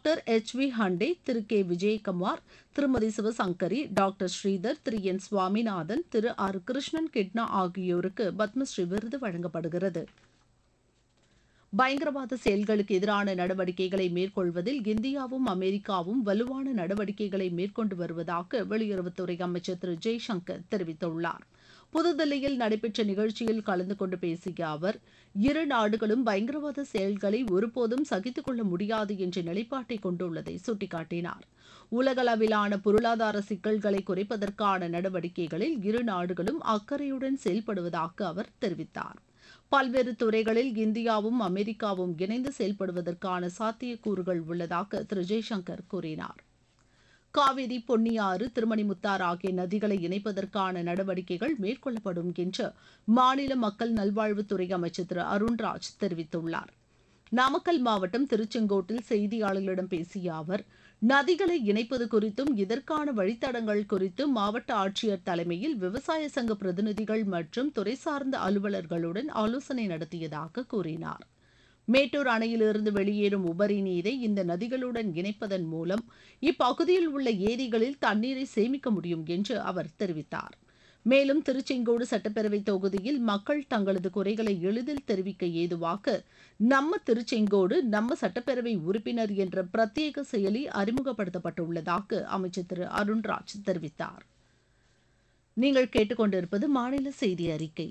doctor H V Hande Thiru K Vijayakumar Thirumathi Sivasankari doctor Sridhar Thiru N Swaminathan Thiru R Krishnan கிட்னா ஆகியோருக்கு பத்மஸ்ரீ விருது வழங்கப்படுகிறது பயங்கரவாத செயல்களுக்கு எதிரான நடவடிக்கைகளை மேற்கொள்வதில் இந்தியாவும் அமெரிக்காவும் வலுவான நடவடிக்கைகளை மேற்கொண்டு வருவதாக வெளியுறவுத்துறை அமைச்சர் திரு ஜெய்சங்கர் தெரிவித்துள்ளார் புதுதில்லியில் நடைபெற்ற நிகழ்ச்சியில் கலந்து கொண்டு பேசிய அவர் இரு நாடுகளும் பயங்கரவாத செயல்களை ஒருபோதும் சகித்துக் கொள்ள முடியாது என்ற நிலைப்பாட்டை கொண்டுள்ளதை சுட்டிக்காட்டினார் உலகளவிலான பொருளாதார சிக்கல்களை குறைப்பதற்கான நடவடிக்கைகளில் இரு நாடுகளும் அக்கறையுடன் செயல்படுவதாக அவர் தெரிவித்தார் பல்வேறு துறைகளில் இந்தியாவும் அமெரிக்காவும் இணைந்து செயல்படுவதற்கான சாத்தியக்கூறுகள் உள்ளதாக திரு ஜெய்சங்கர் கூறினார் காவிரி பொன்னியாறு திருமணிமுத்தாறு ஆகிய நதிகளை இணைப்பதற்கான நடவடிக்கைகள் மேற்கொள்ளப்படும் என்று மாநில மக்கள் நல்வாழ்வுத்துறை அமைச்சர் திரு அருண்ராஜ் தெரிவித்துள்ளார் நாமக்கல் மாவட்டம் திருச்செங்கோட்டில் செய்தியாளர்களிடம் பேசிய அவர் நதிகளை இணைப்பது குறித்தும் இதற்கான வழித்தடங்கள் குறித்தும் மாவட்ட ஆட்சியர் தலைமையில் விவசாய சங்க பிரதிநிதிகள் மற்றும் துறை சார்ந்த அலுவலர்களுடன் ஆலோசனை நடத்தியதாக கூறினார் மேட்டூர் அணையிலிருந்து வெளியேறும் உபரி நீரை இந்த நதிகளுடன் இணைப்பதன் மூலம் இப்பகுதியில் உள்ள ஏரிகளில் தண்ணீரை சேமிக்க முடியும் என்று அவர் தெரிவித்தார் மேலும் திருச்செங்கோடு சட்டப்பேரவை தொகுதியில் மக்கள் தங்களது குறைகளை எளிதில் தெரிவிக்க ஏதுவாக நம்ம திருச்செங்கோடு நம்ம சட்டப்பேரவை உறுப்பினர் என்ற பிரத்யேக செயலி அறிமுகப்படுத்தப்பட்டுள்ளதாக அமைச்சர் திரு அருண்ராஜ் தெரிவித்தார் நீங்கள் கேட்டுக்கொண்டிருப்பது மாநில செய்தி அறிக்கை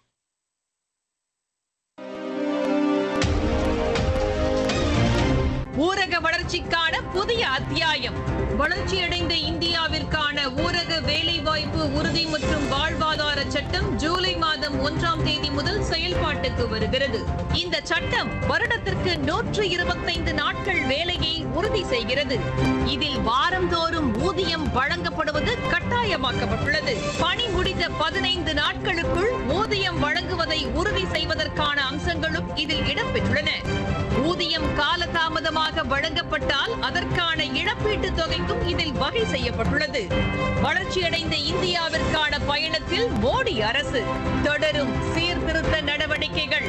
ஊரக வளர்ச்சிக்கான புதிய அத்தியாயம் வளர்ச்சியடைந்த இந்தியாவிற்கான ஊரக வேலைவாய்ப்பு உறுதி மற்றும் வாழ்வாதார சட்டம் ஜூலை மாதம் ஒன்றாம் தேதி முதல் செயல்பாட்டுக்கு வருகிறது இந்த சட்டம் வருடத்திற்கு நூற்று இருபத்தைந்து நாட்கள் வேலையை உறுதி செய்கிறது இதில் வாரந்தோறும் ஊதியம் வழங்கப்படுவது கட்டாயமாக்கப்பட்டுள்ளது பணி முடிந்த பதினைந்து நாட்களுக்குள் ஊதியம் வழங்குவதை உறுதி செய்வதற்கான அம்சங்களும் இதில் இடம்பெற்றுள்ளன ஊதியம் காலதாமதமாக வழங்கப்பட்டால் அதற்கான இழப்பீட்டு தொகைக்கும் இதில் வகை செய்யப்பட்டுள்ளது வளர்ச்சியடைந்த இந்தியாவிற்கான பயணத்தில் மோடி அரசு தொடரும் சீர்திருத்த நடவடிக்கைகள்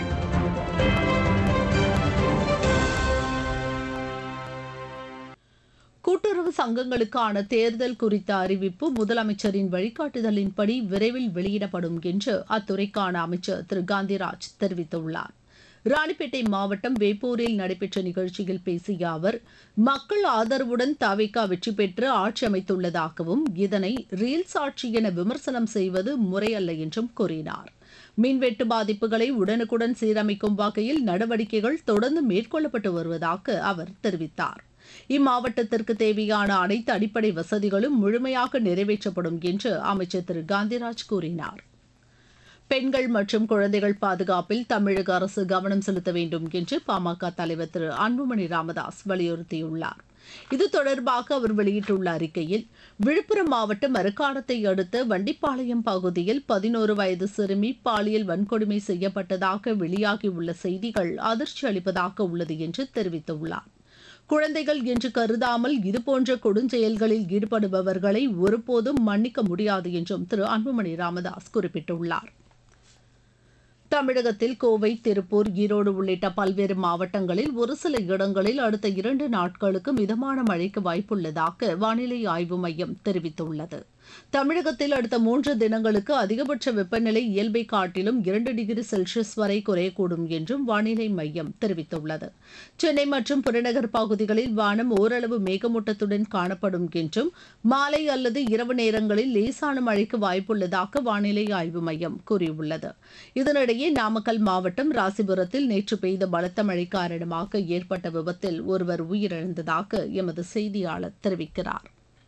கூட்டுறவு சங்கங்களுக்கான தேர்தல் குறித்த அறிவிப்பு முதலமைச்சரின் வழிகாட்டுதலின்படி விரைவில் வெளியிடப்படும் என்று அத்துறைக்கான அமைச்சர் திரு காந்திராஜ் தெரிவித்துள்ளார் ராணிப்பேட்டை மாவட்டம் வேப்பூரில் நடைபெற்ற நிகழ்ச்சியில் பேசிய அவர் மக்கள் ஆதரவுடன் தவிக வெற்றி பெற்று ஆட்சி அமைத்துள்ளதாகவும் இதனை ரீல்ஸ் ஆட்சி என விமர்சனம் செய்வது முறையல்ல என்றும் கூறினார் மின்வெட்டு பாதிப்புகளை உடனுக்குடன் சீரமைக்கும் வகையில் நடவடிக்கைகள் தொடர்ந்து மேற்கொள்ளப்பட்டு வருவதாக அவர் தெரிவித்தார் இம்மாவட்டத்திற்கு தேவையான அனைத்து அடிப்படை வசதிகளும் முழுமையாக நிறைவேற்றப்படும் என்று அமைச்சர் திரு காந்திராஜ் கூறினார் பெண்கள் மற்றும் குழந்தைகள் பாதுகாப்பில் தமிழக அரசு கவனம் செலுத்த வேண்டும் என்று பாமக தலைவர் திரு அன்புமணி ராமதாஸ் வலியுறுத்தியுள்ளார் இது தொடர்பாக அவர் வெளியிட்டுள்ள அறிக்கையில் விழுப்புரம் மாவட்டம் மரக்காணத்தை அடுத்த வண்டிப்பாளையம் பகுதியில் பதினோரு வயது சிறுமி பாலியல் வன்கொடுமை செய்யப்பட்டதாக வெளியாகியுள்ள செய்திகள் அதிர்ச்சி அளிப்பதாக உள்ளது என்று தெரிவித்துள்ளார் குழந்தைகள் என்று கருதாமல் இதுபோன்ற கொடுஞ்செயல்களில் ஈடுபடுபவர்களை ஒருபோதும் மன்னிக்க முடியாது என்றும் திரு அன்புமணி ராமதாஸ் குறிப்பிட்டுள்ளார் தமிழகத்தில் கோவை திருப்பூர் ஈரோடு உள்ளிட்ட பல்வேறு மாவட்டங்களில் ஒரு சில இடங்களில் அடுத்த இரண்டு நாட்களுக்கு மிதமான மழைக்கு வாய்ப்புள்ளதாக வானிலை ஆய்வு மையம் தெரிவித்துள்ளது தமிழகத்தில் அடுத்த மூன்று தினங்களுக்கு அதிகபட்ச வெப்பநிலை இயல்பை காட்டிலும் இரண்டு டிகிரி செல்சியஸ் வரை குறையக்கூடும் என்றும் வானிலை மையம் தெரிவித்துள்ளது சென்னை மற்றும் புறநகர் பகுதிகளில் வானம் ஓரளவு மேகமூட்டத்துடன் காணப்படும் என்றும் மாலை அல்லது இரவு நேரங்களில் லேசான மழைக்கு வாய்ப்புள்ளதாக வானிலை ஆய்வு மையம் கூறியுள்ளது இதனிடையே நாமக்கல் மாவட்டம் ராசிபுரத்தில் நேற்று பெய்த பலத்த மழை காரணமாக ஏற்பட்ட விபத்தில் ஒருவர் உயிரிழந்ததாக எமது செய்தியாளர் தெரிவிக்கிறார்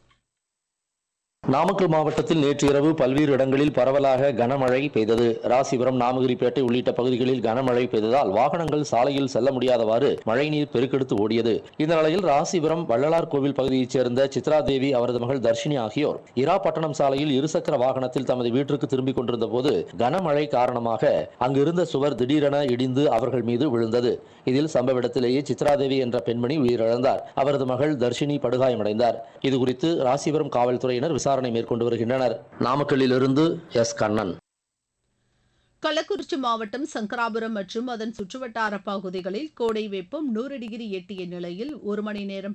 நாமக்கல் மாவட்டத்தில் நேற்று இரவு பல்வேறு இடங்களில் பரவலாக கனமழை பெய்தது ராசிபுரம் நாமகிரிப்பேட்டை உள்ளிட்ட பகுதிகளில் கனமழை பெய்ததால் வாகனங்கள் சாலையில் செல்ல முடியாதவாறு மழைநீர் பெருக்கெடுத்து ஓடியது இந்த நிலையில் ராசிபுரம் வள்ளலார் கோவில் பகுதியைச் சேர்ந்த சித்ரா தேவி அவரது மகள் தர்ஷினி ஆகியோர் இராப்பட்டணம் சாலையில் இருசக்கர வாகனத்தில் தமது வீட்டிற்கு திரும்பிக் கொண்டிருந்த போது கனமழை காரணமாக அங்கிருந்த சுவர் திடீரென இடிந்து அவர்கள் மீது விழுந்தது இதில் சம்பவ இடத்திலேயே சித்ராதேவி என்ற பெண்மணி உயிரிழந்தார் அவரது மகள் தர்ஷினி படுகாயமடைந்தார் இதுகுறித்து ராசிபுரம் காவல்துறையினர் விசாரணை மேற்கொண்டு வருகின்றனர் நாமக்கல்லிலிருந்து எஸ் கண்ணன் கள்ளக்குறிச்சி மாவட்டம் சங்கராபுரம் மற்றும் அதன் சுற்றுவட்டார பகுதிகளில் கோடை வெப்பம் நூறு டிகிரி எட்டிய நிலையில் ஒரு மணி நேரம்